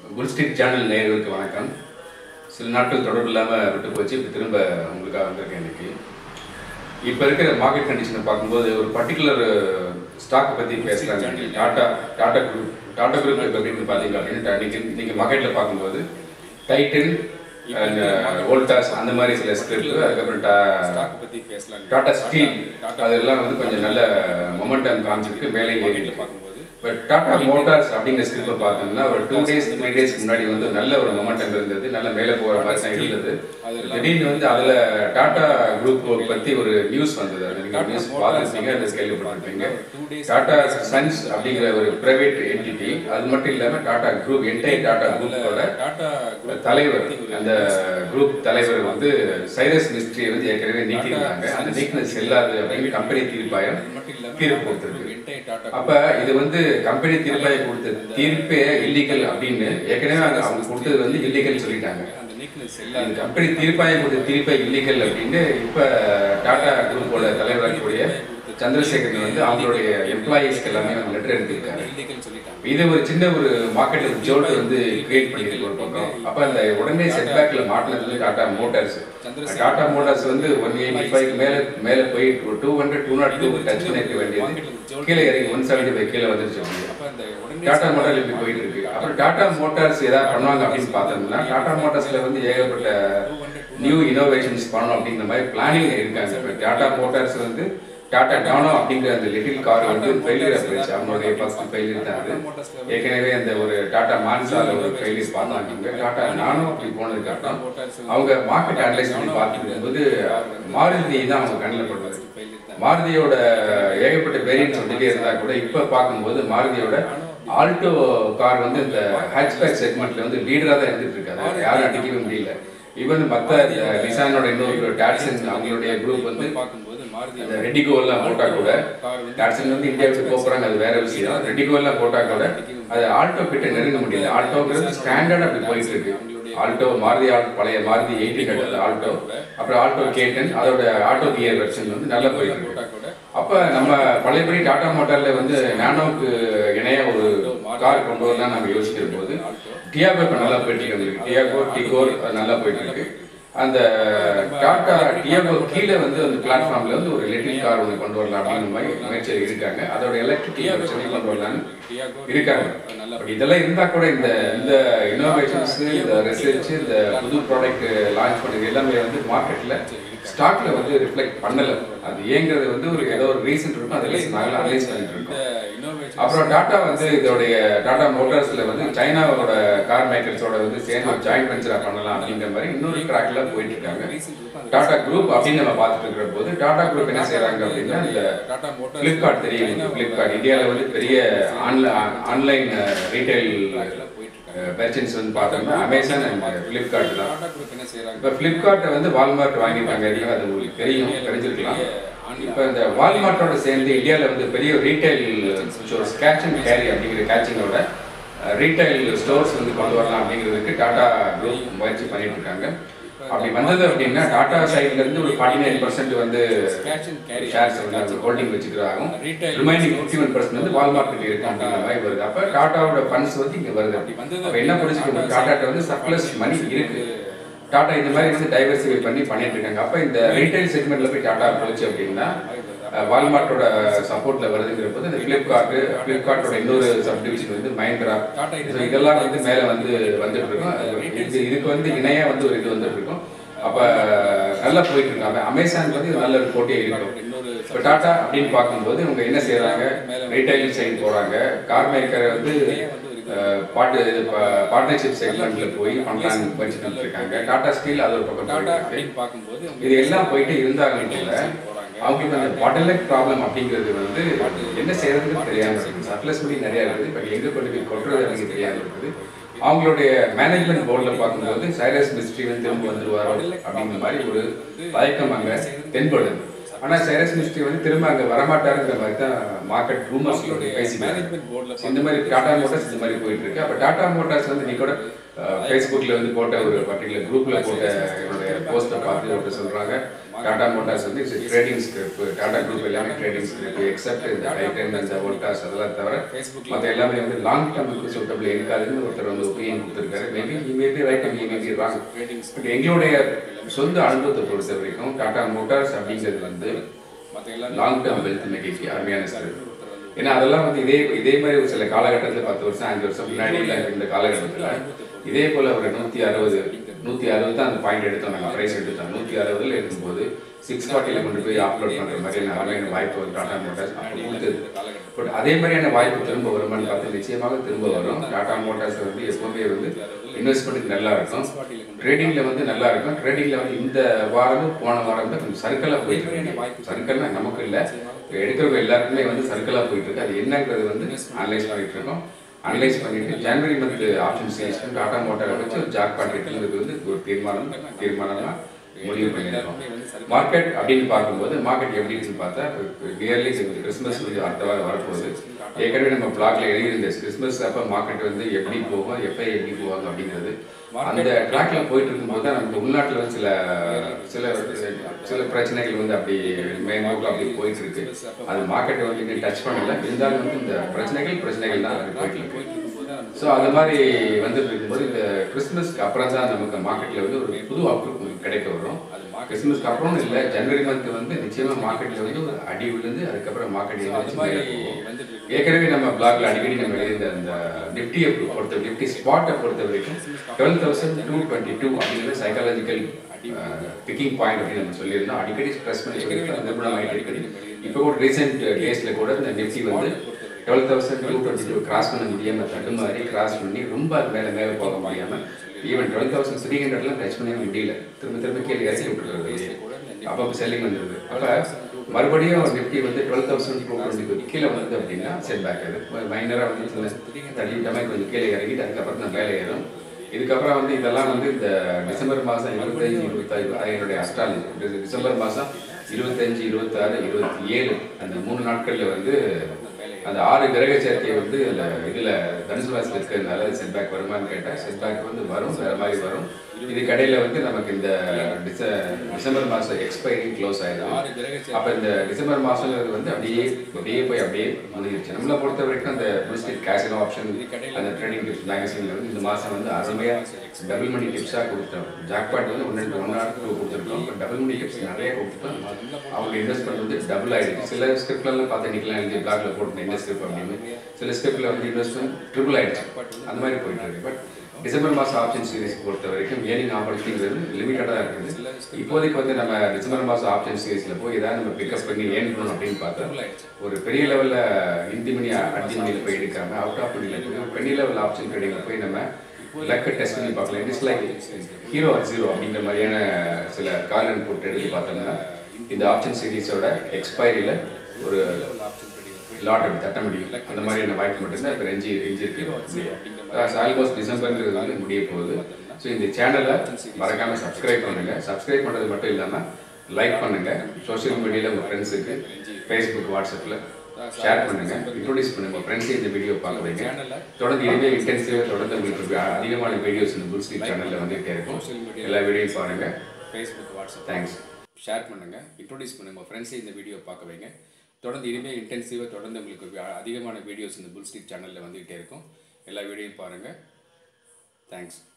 குல் street channel நேயர்களுக்கு வணக்கம் சில நாட்கள் தொடர்பு இல்லாமல் விட்டு போச்சு இப்போ திரும்ப உங்களுக்காக வந்திருக்கேன் இன்னைக்கு இப்போ இருக்கிற மார்க்கெட் கண்டிஷனை பார்க்கும்போது ஒரு பர்டிகுலர் ஸ்டாக்கை பற்றி பேசலாங்க டாடா டாடா குரூப் டாடா குரூப் இப்போ எப்படின்னு பார்த்தீங்க அப்படின்னு இன்னைக்கு நீங்கள் மார்க்கெட்டில் பார்க்கும்போது டைட்டன் வோல்டாஸ் அந்த மாதிரி சில ஸ்கிரிப்ட் அதுக்கப்புறம் டா- பத்தி பேசலாம் டாடா ஸ்டீல் அதெல்லாம் வந்து கொஞ்சம் நல்ல மொமெண்டம் காமிச்சிருக்கு மேலே ஏறிட்டு பார்க்கும்போது பட் டாடா மோட்டார்ஸ் அப்படிங்கிற ஸ்கிரிப்ட் பார்த்தோம்னா ஒரு டூ டேஸ் த்ரீ டேஸ் முன்னாடி வந்து நல்ல ஒரு மொமெண்டம் இருந்தது நல்ல மேலே போகிற மாதிரி தான் இருந்தது திடீர்னு வந்து அதில் டாடா குரூப் பற்றி ஒரு நியூஸ் வந்தது அது நீங்கள் நியூஸ் பார்த்துருப்பீங்க அது கேள்விப்பட்டிருப்பீங்க டாடா சன்ஸ் அப்படிங்கிற ஒரு பிரைவேட் என்டிட்டி அது மட்டும் இல்லாமல் டாடா குரூப் என்டையர் டாடா குரூப்போட டாடா தலைவர் அந்த குரூப் தலைவர் வந்து சைரஸ் மிஸ்ட்ரியை வந்து ஏற்கனவே நீக்கிருந்தாங்க அந்த நீக்கினது செல்லாது அப்படின்னு கம்பெனி தீர்ப்பாயம் தீர்ப்பு கொடுத்துருக்கு அப்ப இது வந்து கம்பெனி தீர்ப்பாயம் கொடுத்த தீர்ப்பே இல்லீகல் அப்படின்னு ஏற்கனவே அவங்க அவங்க கொடுத்தது வந்து இல்லீகல் சொல்லிட்டாங்க அந்த நீக்னஸ் இந்த கம்பெனி தீர்ப்பாயம் கொடுத்த தீர்ப்பே இல்லீகல் அப்படின்னு இப்ப டாடா குரூப்போட தலைவராக இருக்கக்கூடிய சந்திரசேகரன் வந்து அவங்களுடைய எம்ப்ளாயீஸ்க்கு எல்லாமே லெட்டர் எழுதியிருக்காரு இல்லீகல் சொல்லிட்டாங்க இது ஒரு சின்ன ஒரு மார்க்கெட் ஜோல்ட் வந்து கிரியேட் பண்ணியிருக்கு ஒரு பக்கம் அப்ப அந்த உடனே செட்பேக்ல மாட்டினது வந்து டாடா மோட்டார்ஸ் டாடா மோட்டார்ஸ் வந்து ஒன் எயிட்டி ஃபைவ் மேல மேல போய் two hundred two not two touch பண்ணிருக்க வேண்டியது கீழே இறங்கி ஒன் செவன்டி ஃபைவ் கீழே வந்துருச்சு அவங்களுக்கு. அப்ப அந்த உடனே டாடா மோட்டார் இப்படி போயிட்டு இருக்கு அப்புறம் டாடா மோட்டார்ஸ் ஏதாவது பண்ணுவாங்க அப்படின்னு பார்த்தோம்னா டாடா மோட்டார்ஸ்ல வந்து ஏகப்பட்ட நியூ இனோவேஷன்ஸ் பண்ணணும் அப்படிங்கிற மாதிரி பிளானிங் இருக்காங்க இப்போ டாடா மோட்டார்ஸ் வந்து டாடா டானோ அப்படிங்கிற அந்த லிட்டில் கார் வந்து ஃபெயிலியர் போயிடுச்சு அவங்களுடைய ஃபர்ஸ்ட் ஃபெயிலியர் தான் அது ஏற்கனவே அந்த ஒரு டாடா மான்சால ஒரு ஃபெயிலியர் பார்த்தாங்க டாடா நானோ அப்படி போனதுக்கு அப்புறம் அவங்க மார்க்கெட் அனலைஸ் பண்ணி பார்த்துட்டு இருக்கும்போது மாருதி தான் அவங்க கண்ணில் படுறது மாருதியோட ஏகப்பட்ட வேரியன்ட் வந்துட்டே இருந்தா கூட இப்ப பார்க்கும்போது மாருதியோட ஆல்டோ கார் வந்து இந்த ஹேட்ச்பேக் செக்மெண்ட்ல வந்து லீடரா தான் இருந்துட்டு இருக்காது யாரும் அடிக்கவே முடியல ஈவன் மத்த நிசானோட இன்னொரு டாட்சன் அவங்களுடைய குரூப் வந்து பார்க்கும்போது மாருதி அந்த ரெடிகோ எல்லாம் போட்டா கூட டாட்சன் வந்து இந்தியாவுக்கு போக போறாங்க அது வேற விஷயம் ரெடிகோ எல்லாம் போட்டா கூட அது ஆல்டோ கிட்ட நெருங்க முடியல ஆல்டோங்கிறது ஸ்டாண்டர்ட் அப்படி போயிட்டு இருக்கு ஆல்டோ மாருதி ஆல் பழைய மாருதி எயிட்டி ஹண்ட்ரட் ஆல்டோ அப்புறம் ஆல்டோ கேட்டன் அதோட ஆட்டோ கியர் வெர்ஷன் வந்து நல்லா போயிட்டு இருக்கு அப்ப நம்ம பழையபடி டாடா மோட்டார்ல வந்து நானோக்கு இணைய ஒரு கார் கொண்டு வரலாம் நம்ம யோசிக்கிற போது டியாகோ இப்போ நல்லா போயிட்டு இருக்கு உங்களுக்கு. டியாகோ டிகோர் அது நல்லா போயிட்டு இருக்கு அந்த டாடா டியாகோ கீழே வந்து அந்த பிளாட்ஃபார்ம்ல வந்து ஒரு எலக்ட்ரிக் கார் ஒன்று கொண்டு வரலாம் அப்படிங்கிற மாதிரி முயற்சி இருக்காங்க அதோட எலக்ட்ரிக் வெர்ஷனையும் கொண்டு வரலாம்னு இருக்காங்க பட் இதெல்லாம் இருந்தா கூட இந்த இந்த இனோவேஷன்ஸ் இந்த ரிசர்ச் இந்த புது ப்ராடக்ட் லான்ச் பண்ணது எல்லாமே வந்து மார்க்கெட்ல ஸ்டாக்ல வந்து ரிஃப்ளெக்ட் பண்ணல அது ஏங்கிறது வந்து ஒரு ஏதோ ஒரு ரீசன் இருக்கும் அதில் நாங்கள் அனலைஸ் பண்ணிட்டு இருக்கோம் இன்னோவேஷன் அப்புறம் டாடா வந்து இதோடைய டாடா மோட்டார்ஸ்ல வந்து சைனாவோட கார் மேக்கர்ஸோட வந்து சேர்ந்து ஒரு ஜாயிண்ட் வெஞ்சரா பண்ணலாம் அப்படிங்கிற மாதிரி இன்னொரு ட்ராக்ல போயிட்டு இருக்காங்க டாடா குரூப் அப்படின்னு நம்ம பார்த்துட்டு இருக்கிற போது டாடா குரூப் என்ன செய்றாங்க அப்படின்னா இந்த டாடா மோட்டார் ஃப்ளிப்கார்ட் தெரியும் ஃப்ளிப்கார்ட் இந்தியாவில் வந்து பெரிய ஆன்லைன் ரீட்டைல் மெர்ச்சன்ஸ் வந்து பார்த்தோம்னா அமேசான் அண்ட் ஃப்ளிப்கார்ட் தான் டாடா குரூப் என்ன செய்றாங்க இப்போ ஃப்ளிப்கார்ட்டை வந்து வால்மார்ட் வாங்கிட்டாங்க இல்லையா அது உங்களுக்கு தெரியும் தெரிஞ்சிருக்கலாம் இப்போ இந்த வால்மார்ட்டோட சேர்ந்து இந்தியாவில் வந்து பெரிய retail stores catch and carry அப்படிங்கிற கேட்சிங்கோட ரீட்டைல் ஸ்டோர்ஸ் வந்து கொண்டு வரலாம் அப்படிங்கிறதுக்கு டாடா குரூப் முயற்சி பண்ணிட்டு இருக்காங்க அப்படி வந்தது அப்படின்னா டாடா சைட்ல இருந்து ஒரு ஃபார்ட்டி நைன் பர்சன்ட் வந்து கேட்ச் அண்ட் கேரி ஷேர்ஸ் வந்து அந்த ஹோல்டிங் வச்சுக்கிறாங்க Retail remaining fifty one percent வந்து வால்மார்ட்டுக்கு இருக்கு அப்படிங்கிற மாதிரி வருது அப்போ டாட்டாவோட ஃபண்ட்ஸ் வந்து இங்கே வருது அப்படி வந்தது அப்போ என்ன புரிஞ்சுக்கணும் டாட்டாட்ட வந்து சர்ப்ளஸ் மணி இருக்கு டாடா இந்த மாதிரி வந்து டைவர்சிஃபை பண்ணி பண்ணிட்டு இருக்காங்க அப்போ இந்த ரீட்டைல் செக்மெண்ட்ல போய் டாடா போச்சு அப்படின்னா அஹ், வால்மார்ட்டோட சப்போர்ட்ல வருதுங்கிற போது இந்த ஃப்ளிப்கார்ட் ஃப்ளிப்கார்ட்டோட இன்னொரு சப்டிவிஷன் வந்து மஹிந்திரா டாடா இது So, இதெல்லாம் வந்து மேல வந்து வந்துட்டு இருக்கும் அது இது இதுக்கு வந்து இணையா வந்து ஒரு இது வந்துட்டு இருக்கும் அப்ப நல்லா போயிட்டு இருக்காங்க அமேசான் வந்து இது நல்ல ஒரு போட்டியே இருக்கும் இன்னொரு இப்போ டாடா அப்படின்னு பார்க்கும்போது இவங்க என்ன செய்றாங்க ரீட்டைல் சைடு போறாங்க கார் மேக்கரை வந்து பாட்டு பார்ட்னர்ஷிப் செக்மெண்ட்ல போய் பண்ணலாம்னு முயற்சி பண்ணிட்டு இருக்காங்க டாடா ஸ்டீல் அது ஒரு பக்கம் டாடா போயிட்டு இருக்கு அப்படின்னு பார்க்கும்போது இது எல்லாம் போயிட்டு இருந்தாலும் கூட அவங்களுக்கு அந்த பாட்டலக் ப்ராப்ளம் அப்படிங்கிறது வந்து என்ன செய்யறதுன்னு தெரியாம இருக்கு சர்ப்ளஸ் மணி நிறைய இருக்குது பட் எங்க கொண்டு போய் கொட்டுறது எனக்கு தெரியாம இருக்குது அவங்களுடைய மேனேஜ்மெண்ட் போர்டில் பார்க்கும்போது சைரஸ் மிஸ்ட்ரி வந்து திரும்ப வந்துருவாரோ அப்படிங்கிற மாதிரி ஒரு தயக்கம் அங்க தென்படுது ஆனா சைரஸ் மிஸ்ட்ரி வந்து திரும்ப அங்க வரமாட்டாருங்கிற மாதிரி தான் மார்க்கெட் ரூமர்ஸ் பேசிக்கிறாங்க மேனேஜ்மெண்ட் போர்டில் இந்த மாதிரி டாடா மோட்டார்ஸ் இந்த மாதிரி போயிட்டு இருக்கு அப்ப டாடா மோட்டார்ஸ் வந்து நீ கூட ஃபேஸ்புக்ல வந்து போட்ட ஒரு பர்டிகுலர் குரூப்ல போட்ட என்னுடைய போஸ்ட்டை பார்த்து ஒருத்தர் சொல்கிறாங்க டாடா மோட்டார்ஸ் வந்து it's trading scrip Tata group எல்லாமே ட்ரேடிங் ஸ்கிரிப் எக்ஸப்ட் இந்த டைட்டன் இந்த வோல்டாஸ் அதெல்லாம் தவிர மற்ற எல்லாமே வந்து லாங் டர்முக்கு சூட்டபிள் இருக்காதுன்னு ஒருத்தர் வந்து ஒப்பீனியன் கொடுத்துருக்காரு maybe he may be right and he may be wrong but எங்களுடைய சொந்த அனுபவத்தை பொறுத்த வரைக்கும் டாடா மோட்டார்ஸ் அப்படிங்கிறது வந்து மற்ற எல்லா லாங் டேர்ம் வெல்த் மேக்கிங்க்கு அருமையான ஸ்கிரிப் ஏன்னா அதெல்லாம் வந்து இதே இதே மாதிரி ஒரு சில காலகட்டத்தில் பத்து வருஷம் அஞ்சு வருஷம் முன்னாடி இல்லை இந்த காலகட்டத்தில் இதே போல ஒரு நூற்றி அறுபது நூற்றி அறுபது தான் அந்த பாயிண்ட் எடுத்தோம் நாங்கள் ப்ரைஸ் எடுத்தோம் நூற்றி அறுபதுல இருக்கும்போது சிக்ஸ் ஃபார்ட்டியில் கொண்டு போய் அப்லோட் பண்ணுற மாதிரியான அருமையான வாய்ப்பு வந்து டாடா மோட்டார்ஸ் அப்போ கொடுத்தது பட் அதே மாதிரியான வாய்ப்பு திரும்ப வருமானு பார்த்து நிச்சயமாக திரும்ப வரும் டாடா மோட்டார்ஸ் வந்து எப்பவுமே வந்து இன்வெஸ்ட்மெண்ட்டுக்கு நல்லா இருக்கும் ட்ரேடிங்கில் வந்து நல்லா இருக்கும் ட்ரேடிங்கில் வந்து இந்த வாரமும் போன வாரம் தான் கொஞ்சம் சர்க்கிளாக போயிட்டு இருக்கு சர்க்கிள்னா நமக்கு இல்லை எடுக்கிறவங்க எல்லாருக்குமே வந்து சர்க்கிளாக போயிட்டு இருக்கு அது என்னங்கிறது வந்து அனலைஸ் பண்ணிட்டு இருக்கோம் அனலைஸ் பண்ணிட்டு ஜனவரி மந்த் ஆப்ஷன் சேல்ஸ் டாடா மோட்டாரை வச்சு ஒரு ஜாக் பாட் எடுக்கிறது வந்து ஒரு தீர்மானம் தீர்மானமாக முடிவு பண்ணியிருக்கோம் மார்க்கெட் அப்படின்னு பார்க்கும்போது மார்க்கெட் எப்படி இருக்குன்னு பார்த்தா நியர்லி கிறிஸ்மஸ் வந்து அடுத்த வாரம் வரப்போகுது ஏற்கனவே நம்ம பிளாக்ல எழுதியிருந்த கிறிஸ்மஸ் அப்போ மார்க்கெட் வந்து எப்படி போகும் எப்போ எப்படி போவாங்க அப்படிங்கிறது அந்த ட்ராக்ல போயிட்டு இருக்கும்போது தான் நமக்கு உள்நாட்டில் வந்து சில சில சில பிரச்சனைகள் வந்து அப்படி மேம்போக்கு அப்படி போயிட்டு இருக்கு அது மார்க்கெட்டை வந்து இன்னும் டச் பண்ணல இருந்தாலும் வந்து இந்த பிரச்சனைகள் பிரச்சனைகள் தான் அப்படி போயிட்டு இருக்கு ஸோ அது மாதிரி வந்துட்டு இருக்கும்போது இந்த கிறிஸ்மஸ்க்கு அப்புறம் தான் நமக்கு மார்க்கெட்டில் வந்து ஒரு புது அப்ரூவ் கிடைக்க வரும் கிறிஸ்மஸ்க்கு அப்புறம் இல்லை ஜனவரி மந்த் வந்து நிச்சயமாக மார்க்கெட்டில் வந்து ஒரு அடி விழுந்து அதுக்கப்புறம் மார்க்கெட் எழுந்திரிச்சு மேலே போகும் ஏற்கனவே நம்ம பிளாக்ல அடிக்கடி நம்ம எழுதிய அந்த நிஃப்டியை பொறுத்த நிஃப்டி ஸ்பாட்டை பொறுத்த வரைக்கும் twelve thousand two twenty two அப்படிங்கிறது சைக்காலஜிக்கல் பிக்கிங் பாயிண்ட் அப்படின்னு நம்ம சொல்லியிருந்தோம் அடிக்கடி ஸ்ட்ரெஸ் பண்ணி சொல்லியிருக்கோம் நிர்மலம் ஆகிட்டு இருக்குது இப்போ கூட ரீசெண்ட் டேஸில் கூட இந்த நிஃப்டி வந்து twelve thousand two twenty two cross பண்ண முடியாமல் தடுமாறி கிராஸ் பண்ணி ரொம்ப அது மேலே மேலே போக முடியாமல் ஈவன் டுவெல் தௌசண்ட் த்ரீ ஹண்ட்ரட்லாம் டச் பண்ணவே முடியல திரும்ப திரும்ப கீழே இறக்கி விட்டுறது அப்போ செல்லிங் வந்துருது அப்போ மறுபடியும் நிஃப்டி வந்து டுவெல் தௌசண்ட் டூ டுவெண்ட்டி கீழே வந்தது அப்படின்னா செட் பேக் அது மைனராக வந்து சின்ன தள்ளிவிட்ட மாதிரி கொஞ்சம் கீழே இறங்கிட்டு அதுக்கப்புறம் தான் மேலே ஏறும் இதுக்கப்புறம் வந்து இதெல்லாம் வந்து இந்த டிசம்பர் மாதம் இருபத்தஞ்சு இருபத்தாறு என்னுடைய அஸ்ட்ராலஜி டிசம்பர் மாதம் இருபத்தஞ்சு இருபத்தாறு இருபத்தி ஏழு அந்த மூணு நாட்களில் வந்து அந்த ஆறு கிரக சேர்க்கை வந்து அந்த இதில் தனுசு ராசியில் இருக்கிறதுனால செட்பேக் வருமான்னு கேட்டால் செட்பேக் வந்து வரும் வேறு மாதிரி வரும் இதுக்கு இடையில வந்து நமக்கு இந்த டிச டிசம்பர் மாதம் எக்ஸ்பைரி க்ளோஸ் ஆயிடும் அப்போ இந்த டிசம்பர் மாதங்கிறது வந்து அப்படியே அப்படியே போய் அப்படியே முடிஞ்சிருச்சு நம்மளை பொறுத்த வரைக்கும் அந்த மிஸ்டிக் கேசினோ ஆப்ஷன் அந்த ட்ரேடிங் டிப்ஸ் மேகசினில் வந்து இந்த மாதம் வந்து அருமையாக டபுள் மணி டிப்ஸாக கொடுத்தோம் ஜாக்பாட் வந்து ஒன்று ரெண்டு ஒன் ஆர் டூ கொடுத்துருக்கோம் இப்போ டபுள் மணி டிப்ஸ் நிறைய கொடுத்துட்டோம் அவங்க இன்வெஸ்ட்மெண்ட் வந்து டபுள் ஆயிடுச்சு சில ஸ்கிரிப்ட்லாம் பார்த்து நிற்கலாம் எழுதி பிளாக்ல போட்டு இந்த ஸ்கிரிப்ட் அப்படின்னு சில ஸ்கிரிப்டில் வந்து இன்வெஸ்ட்மெண்ட் ட்ரிபிள் ஆயிடுச்சு அந்த மாதிரி போயிட்டு இருக்கு பட் டிசம்பர் மாதம் ஆப்ஷன் சீரிஸ் பொறுத்த வரைக்கும் ஏர்னிங் ஆப்பர்ச்சுனிட்டிங்கிறது லிமிட்டடாக இருக்குது இப்போதைக்கு வந்து நம்ம டிசம்பர் மாதம் ஆப்ஷன் சீரிஸில் போய் ஏதாவது நம்ம பிக்கப் பண்ணி ஏர்ன் பண்ணணும் அப்படின்னு பார்த்தா ஒரு பெரிய லெவலில் இந்தி மணி அடி மணியில் போய் எடுக்காம அவுட் ஆஃப் மணியில் போய் பெரிய லெவல் ஆப்ஷன் ட்ரேடிங்கில் போய் நம்ம லக்கை டெஸ்ட் பண்ணி பார்க்கலாம் it's like hero or zero அப்படிங்கிற மாதிரியான சில கால் அண்ட் போட்டு எடுத்து பார்த்தோம்னா இந்த ஆப்ஷன் சீரிஸோட எக்ஸ்பைரியில் ஒரு லாட் அப்படி தட்ட முடியும் அந்த மாதிரியான வாய்ப்பு மட்டும்தான் இப்போ எஞ்சி எஞ்சி இருக்கு ஆல்மோஸ்ட் டிசம்பர்ங்கிறது வந்து முடிய போகுது ஸோ இந்த சேனலை மறக்காம சப்ஸ்கிரைப் பண்ணுங்க சப்ஸ்கிரைப் பண்ணுறது மட்டும் இல்லாமல் லைக் பண்ணுங்க சோஷியல் மீடியாவில் உங்கள் ஃப்ரெண்ட்ஸுக்கு ஃபேஸ்புக் வாட்ஸ்அப்பில் ஷேர் பண்ணுங்க இன்ட்ரோடியூஸ் பண்ணுங்க உங்கள் ஃப்ரெண்ட்ஸே இந்த வீடியோ பார்க்க வைங்க தொடர்ந்து இனிமேல் இன்டென்சிவாக தொடர்ந்து உங்களுக்கு அதிகமான வீடியோஸ் இந்த புல் ஸ்ட்ரீட் சேனலில் வந்துகிட்டே இருக்கும் எல்லா வீடியோயும் பாருங்க ஃபேஸ்புக் வாட்ஸ்அப் தேங்க்ஸ் ஷேர் பண்ணுங்க இன்ட்ரோடியூஸ் பண்ணுங்க உங்கள் ஃப்ரெண்ட்ஸே இந்த வீடியோ பார்க்க வைங்க தொடர்ந்து இனிமேல் இன்டென்சிவாக தொடர்ந்து உங்களுக்கு வி- அதிகமான வீடியோஸ் இந்த புல் ஸ்ட்ரீட் சேனலில் வந்துகிட்டே இருக்கும் எல்லா வீடியோயும் பாருங்கள் தேங்க்ஸ்